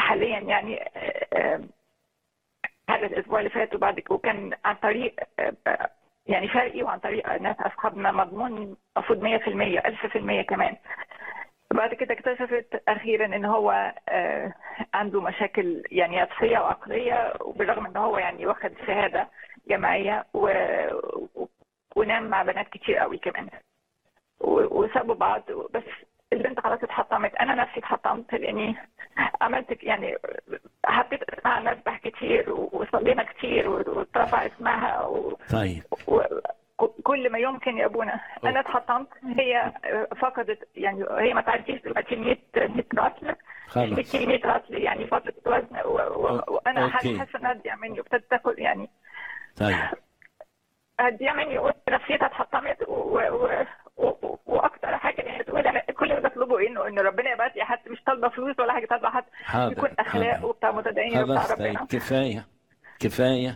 حاليا يعني آه، آه، هذا الاسبوع اللي فات وبعد كده وكان عن طريق آه، يعني فرقي وعن طريق ناس اصحابنا مضمون المفروض 100% 1000% كمان بعد كده اكتشفت اخيرا ان هو آه، عنده مشاكل يعني نفسيه وعقليه وبالرغم ان هو يعني واخد شهاده جامعيه و... و- ونام مع بنات كتير قوي كمان و- وسابوا بعض بس البنت خلاص اتحطمت انا نفسي اتحطمت لاني عملت يعني حطيت اسمها على المسبح كتير وصلينا كتير واترفع اسمها و... طيب وكل ما يمكن يا ابونا انا اتحطمت هي فقدت يعني هي ما تعديش دلوقتي 100 100 رطل خلاص 60 100 رطل يعني فقدت وزن و- و- وانا أوكي. حاسه انها هتضيع مني وابتدت تاكل يعني طيب هتضيع مني ونفسيتها اتحطمت و... و... و... واكتر حاجه يعني تقول انا كل اللي بطلبه انه ان ربنا يبعت لي حد مش طالبه فلوس ولا حاجه طالبه حد حاضر يكون اخلاق حاضر. وبتاع متدين وبتاع خلاص طيب ربنا كفاية كفاية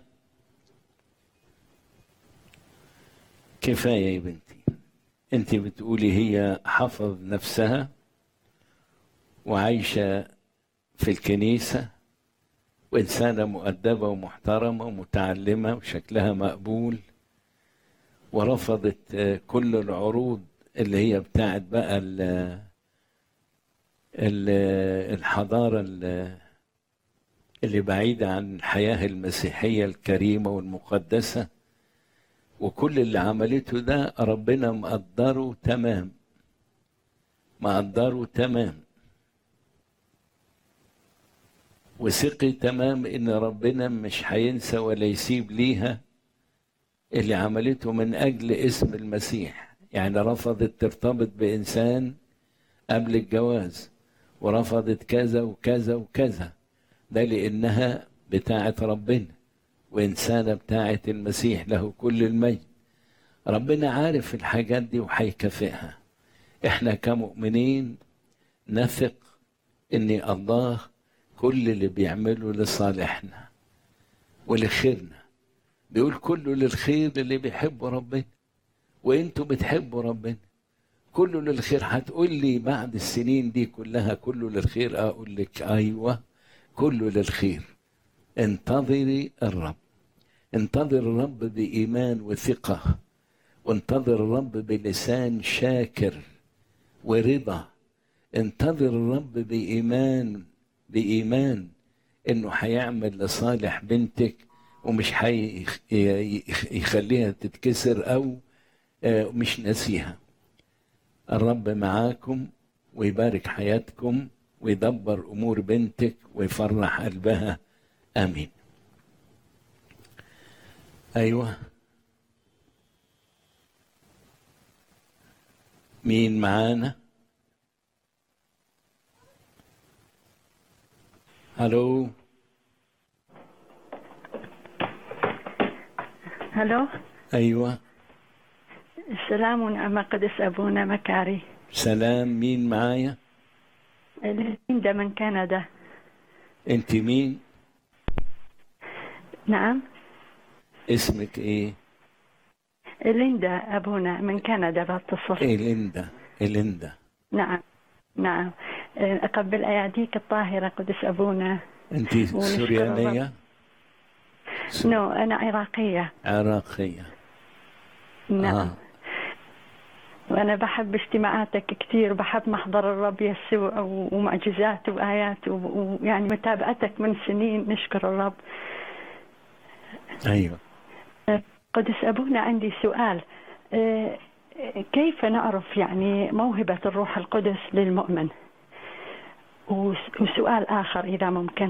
كفاية يا بنتي انت بتقولي هي حفظ نفسها وعايشة في الكنيسة وإنسانة مؤدبة ومحترمة ومتعلمة وشكلها مقبول ورفضت آه، كل العروض اللي هي بتاعت بقى ال- ال- الحضارة ال- اللي بعيدة عن الحياة المسيحية الكريمة والمقدسة وكل اللي عملته ده ربنا مقدره تمام مقدره تمام وثقي تمام ان ربنا مش هينسى ولا يسيب ليها اللي عملته من اجل اسم المسيح يعني رفضت ترتبط بانسان قبل الجواز ورفضت كذا وكذا وكذا ده لانها بتاعه ربنا وانسانه بتاعه المسيح له كل المجد ربنا عارف الحاجات دي وهيكافئها احنا كمؤمنين نثق ان الله كل اللي بيعمله لصالحنا ولخيرنا بيقول كله للخير اللي بيحبوا ربنا وانتوا بتحبوا ربنا كله للخير هتقول لي بعد السنين دي كلها كله للخير اقول لك ايوه كله للخير انتظري الرب انتظر الرب بايمان وثقه وانتظر الرب بلسان شاكر ورضا انتظر الرب بايمان بايمان انه هيعمل لصالح بنتك ومش هيخليها تتكسر او آه، مش ناسيها الرب معاكم ويبارك حياتكم ويدبر امور بنتك ويفرح قلبها امين ايوه مين معانا الو هلو ايوه السلام ونعم قدس أبونا مكاري سلام مين معايا ليندا من كندا انت مين نعم اسمك ايه ليندا أبونا من كندا بتصل ايه ليندا إيه ليندا نعم نعم أقبل أياديك الطاهرة قدس أبونا انت ونشكر سوريانيه س- نو أنا عراقية عراقيه نعم آه. وأنا بحب اجتماعاتك كثير بحب محضر الرب يسوع و- ومعجزاته وآياته و- ويعني متابعتك من سنين نشكر الرب ايوه قدس أبونا عندي سؤال آه، كيف نعرف يعني موهبة الروح القدس للمؤمن وس- وسؤال آخر إذا ممكن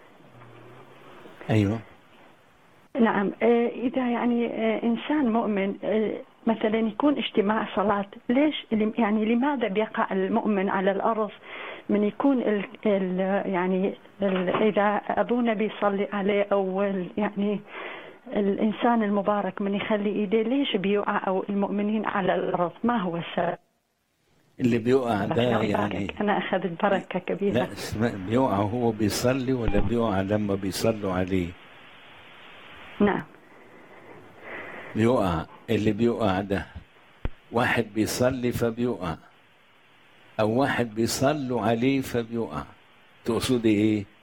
ايوه نعم آه، إذا يعني آه، إنسان مؤمن آه، مثلا يكون اجتماع صلاة ليش لم- يعني لماذا بيقع المؤمن على الأرض من يكون ال ال يعني ال إذا أبونا بيصلي عليه أو ال- يعني الإنسان المبارك من يخلي إيديه ليش بيوقع أو المؤمنين على الأرض ما هو السبب اللي بيقع ده الله يعني يبارك. أنا أخذت بركة كبيرة لا اسمع بيقع هو بيصلي ولا بيقع لما بيصلوا عليه نعم بيقع اللي بيقع ده واحد بيصلي فبيقع او واحد بيصلوا عليه فبيقع تقصدي ايه